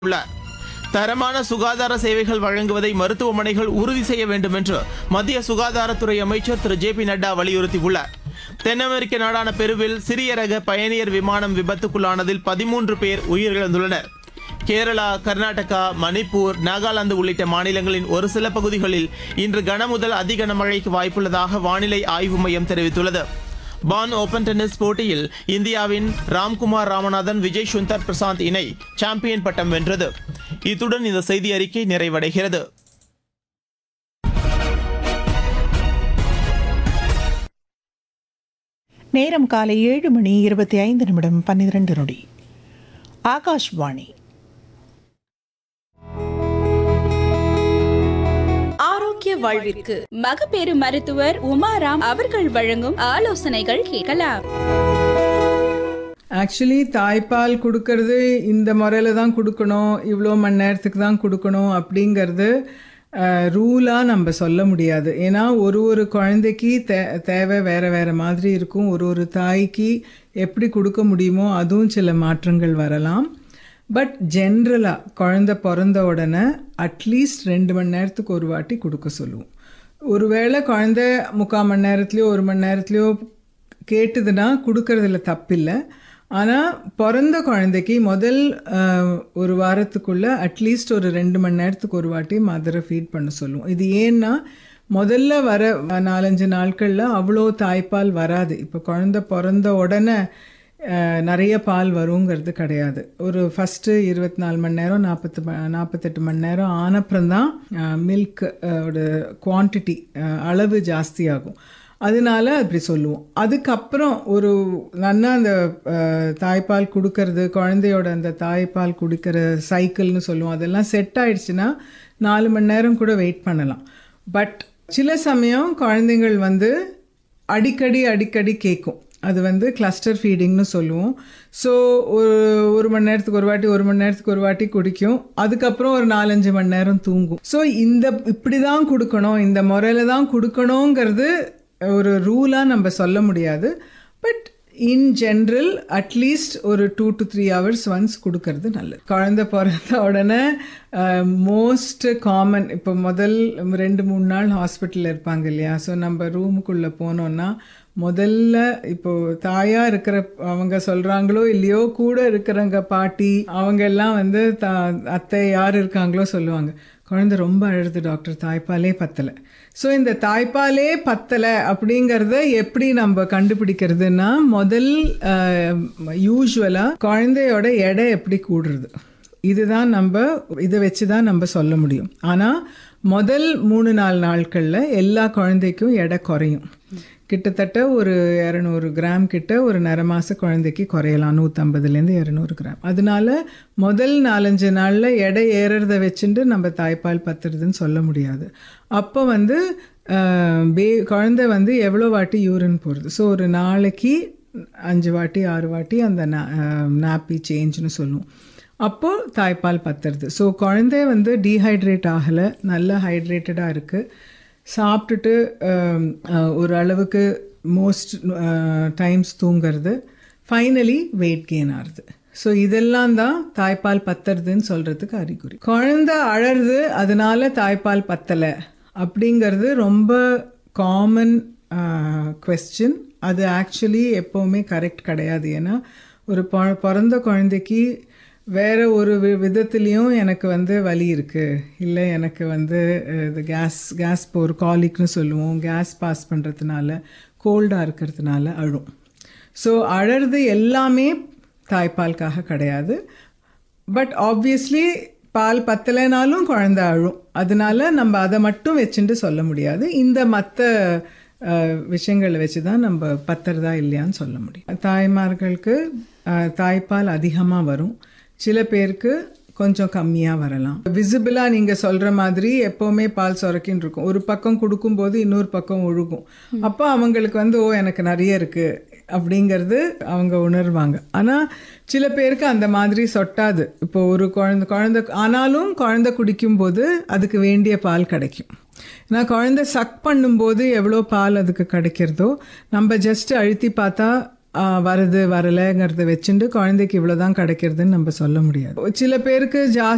உள்ளார் தரமான சுகாதார சேவைகள் வழங்குவதை மருத்துவமனைகள் உறுதி செய்ய வேண்டும் என்று மத்திய சுகாதாரத்துறை அமைச்சர் திரு ஜே பி நட்டா வலியுறுத்தியுள்ளார் தென் அமெரிக்க நாடான பெருவில் சிறிய ரக பயணியர் விமானம் விபத்துக்குள்ளானதில் பதிமூன்று பேர் உயிரிழந்துள்ளனர் கேரளா கர்நாடகா மணிப்பூர் நாகாலாந்து உள்ளிட்ட மாநிலங்களின் ஒரு சில பகுதிகளில் இன்று கனமுதல் அதி கனமழைக்கு வாய்ப்புள்ளதாக வானிலை ஆய்வு மையம் தெரிவித்துள்ளது பான் ஓபன் டென்னிஸ் போட்டியில் இந்தியாவின் ராம்குமார் ராமநாதன் விஜய் சுந்தர் பிரசாந்த் இணை சாம்பியன் பட்டம் வென்றது இத்துடன் இந்த செய்தி அறிக்கை நிறைவடைகிறது நேரம் காலை ஏழு மணி இருபத்தி ஐந்து நிமிடம் பன்னிரண்டு நொடி ஆகாஷ்வாணி ஆரோக்கிய வாழ்விற்கு மகப்பேறு மருத்துவர் உமாராம் அவர்கள் வழங்கும் ஆலோசனைகள் கேட்கலாம் ஆக்சுவலி தாய்ப்பால் கொடுக்கறது இந்த முறையில் தான் கொடுக்கணும் இவ்வளோ மணி நேரத்துக்கு தான் கொடுக்கணும் அப்படிங்கிறது ரூலாக நம்ம சொல்ல முடியாது ஏன்னா ஒரு ஒரு குழந்தைக்கு தே தேவை வேறு வேறு மாதிரி இருக்கும் ஒரு ஒரு தாய்க்கு எப்படி கொடுக்க முடியுமோ அதுவும் சில மாற்றங்கள் வரலாம் பட் ஜென்ரலாக குழந்த பிறந்த உடனே அட்லீஸ்ட் ரெண்டு மணி நேரத்துக்கு ஒரு வாட்டி கொடுக்க சொல்லுவோம் ஒருவேளை குழந்த முக்கால் மணி நேரத்துலையோ ஒரு மணி நேரத்துலையோ கேட்டுதுன்னா கொடுக்கறதுல தப்பில்லை ஆனால் பிறந்த குழந்தைக்கு முதல் அஹ், ஒரு வாரத்துக்குள்ளே அட்லீஸ்ட் ஒரு ரெண்டு மணி நேரத்துக்கு ஒரு வாட்டி மதரை ஃபீட் பண்ண சொல்லுவோம் இது ஏன்னா முதல்ல வர நாலஞ்சு நாட்களில் அவ்வளோ தாய்ப்பால் வராது இப்போ குழந்த பிறந்த உடனே அஹ், நிறைய பால் வருங்கிறது கிடையாது ஒரு ஃபஸ்ட்டு இருபத்தி நாலு மணி நேரம் நாற்பத்து நாற்பத்தெட்டு மணி நேரம் ஆனப்புறம்தான் மில்க் குவான்டிட்டி அளவு ஜாஸ்தியாகும் அதனால அப்படி சொல்லுவோம் அதுக்கப்புறம் ஒரு நல்லா அந்த அஹ், தாய்ப்பால் கொடுக்கறது குழந்தையோட அந்த தாய்ப்பால் குடிக்கிற சைக்கிள்னு சொல்லுவோம் அதெல்லாம் செட் ஆயிடுச்சுன்னா நாலு மணி நேரம் கூட வெயிட் பண்ணலாம் பட் சில சமயம் குழந்தைங்கள் வந்து அடிக்கடி அடிக்கடி கேட்கும் அது வந்து கிளஸ்டர் ஃபீடிங்னு சொல்லுவோம் ஸோ ஒரு ஒரு மணி நேரத்துக்கு ஒரு வாட்டி ஒரு மணி நேரத்துக்கு ஒரு வாட்டி குடிக்கும் அதுக்கப்புறம் ஒரு நாலஞ்சு மணி நேரம் தூங்கும் ஸோ இந்த இப்படி தான் கொடுக்கணும் இந்த முறையில் தான் கொடுக்கணுங்கிறது ஒரு ரூலாக நம்ம சொல்ல முடியாது பட் இன் ஜென்ரல் அட்லீஸ்ட் ஒரு two to three hours once கொடுக்கறது நல்லது குழந்தை பிறந்த உடனே மோஸ்ட் காமன் இப்போ முதல் ரெண்டு மூணு நாள் ஹாஸ்பிட்டலில் இருப்பாங்க இல்லையா ஸோ நம்ம ரூமுக்குள்ளே போனோன்னா முதல்ல இப்போ தாயா இருக்கிற அவங்க சொல்றாங்களோ இல்லையோ கூட இருக்கிறவங்க பாட்டி அவங்க எல்லாம் வந்து தா அத்தை யார் இருக்காங்களோ சொல்லுவாங்க குழந்தை ரொம்ப அழுது டாக்டர் தாய்ப்பாலே பத்தலை ஸோ இந்த தாய்ப்பாலே பத்தலை அப்படிங்கிறத எப்படி நம்ம கண்டுபிடிக்கிறதுனா முதல் யூஸ்வலாக குழந்தையோட எடை எப்படி கூடுறது இதுதான் நம்ம இதை வச்சு தான் நம்ம சொல்ல முடியும் ஆனால் முதல் மூணு நாலு நாட்களில் எல்லா குழந்தைக்கும் எடை குறையும் கிட்டத்தட்ட ஒரு இரநூறு கிராம் கிட்ட ஒரு நரமாச குழந்தைக்கு குறையலாம் நூற்றம்பதுலேருந்து இரநூறு கிராம் அதனால முதல் நாலஞ்சு நாளில் எடை ஏறுறத வச்சுட்டு நம்ம தாய்ப்பால் பத்துறதுன்னு சொல்ல முடியாது அப்போ வந்து ஆஹ், பே குழந்தை வந்து எவ்வளோ வாட்டி யூரின் போகிறது ஸோ ஒரு நாளைக்கு அஞ்சு வாட்டி ஆறு வாட்டி அந்த நாப்பி சேஞ்ச்னு சொல்லுவோம் அப்போது தாய்ப்பால் பத்துறது ஸோ குழந்தை வந்து டீஹைட்ரேட் ஆகலை நல்லா ஹைட்ரேட்டடாக இருக்குது சாப்பிட்டுட்டு ஆம், அஹ், ஒரு அளவுக்கு மோஸ்ட் டைம்ஸ் தூங்கிறது ஃபைனலி வெயிட் கெயின் ஆகுது ஸோ இதெல்லாம் தான் தாய்ப்பால் பத்துறதுன்னு சொல்கிறதுக்கு அறிகுறி குழந்தை அழறது அதனால தாய்ப்பால் பத்தலை அப்படிங்கிறது ரொம்ப காமன் கொஸ்டின் அது ஆக்சுவலி எப்போவுமே கரெக்ட் கிடையாது ஏன்னா ஒரு பொ- பிறந்த குழந்தைக்கு வேற ஒரு வி விதத்துலேயும் எனக்கு வந்து வலி இருக்குது இல்லை எனக்கு வந்து அஹ், இது கேஸ் கேஸ் போர் காலிக்னு சொல்லுவோம் கேஸ் பாஸ் பண்ணுறதுனால கோல்டாக இருக்கிறதுனால அழும் ஸோ அழறது எல்லாமே தாய்ப்பாலுக்காக கிடையாது பட் ஆப்வியஸ்லி பால் பத்தலைனாலும் குழந்தை அழும் அதனால நம்ம அதை மட்டும் வச்சுட்டு சொல்ல முடியாது இந்த மற்ற விஷயங்களை வச்சு தான் நம்ம பத்துறதா இல்லையான்னு சொல்ல முடியும் தாய்மார்களுக்கு அஹ், தாய்ப்பால் அதிகமாக வரும் சில பேருக்கு கொஞ்சம் கம்மியாக வரலாம் விசிபிளாக நீங்கள் சொல்கிற மாதிரி எப்போவுமே பால் சுரக்கின்னு இருக்கும் ஒரு பக்கம் கொடுக்கும்போது இன்னொரு பக்கம் ஒழுகும் அப்போ அவங்களுக்கு வந்து ஓ எனக்கு நிறைய இருக்குது அப்படிங்கிறது அவங்க உணர்வாங்க ஆனால் சில பேருக்கு அந்த மாதிரி சொட்டாது இப்போ ஒரு குழந்தை குழந்தை ஆனாலும் குழந்தை குடிக்கும்போது அதுக்கு வேண்டிய பால் கிடைக்கும் ஏன்னா குழந்தை சக் பண்ணும்போது எவ்வளோ பால் அதுக்கு கிடைக்கிறதோ நம்ம ஜஸ்ட் அழுத்தி பார்த்தா ஆ, வருது வரலைங்கிறத வச்சுட்டு குழந்தைக்கு இவ்வளோதான் கிடைக்கிறதுன்னு நம்ம சொல்ல முடியாது சில பேருக்கு ஜாஸ்தி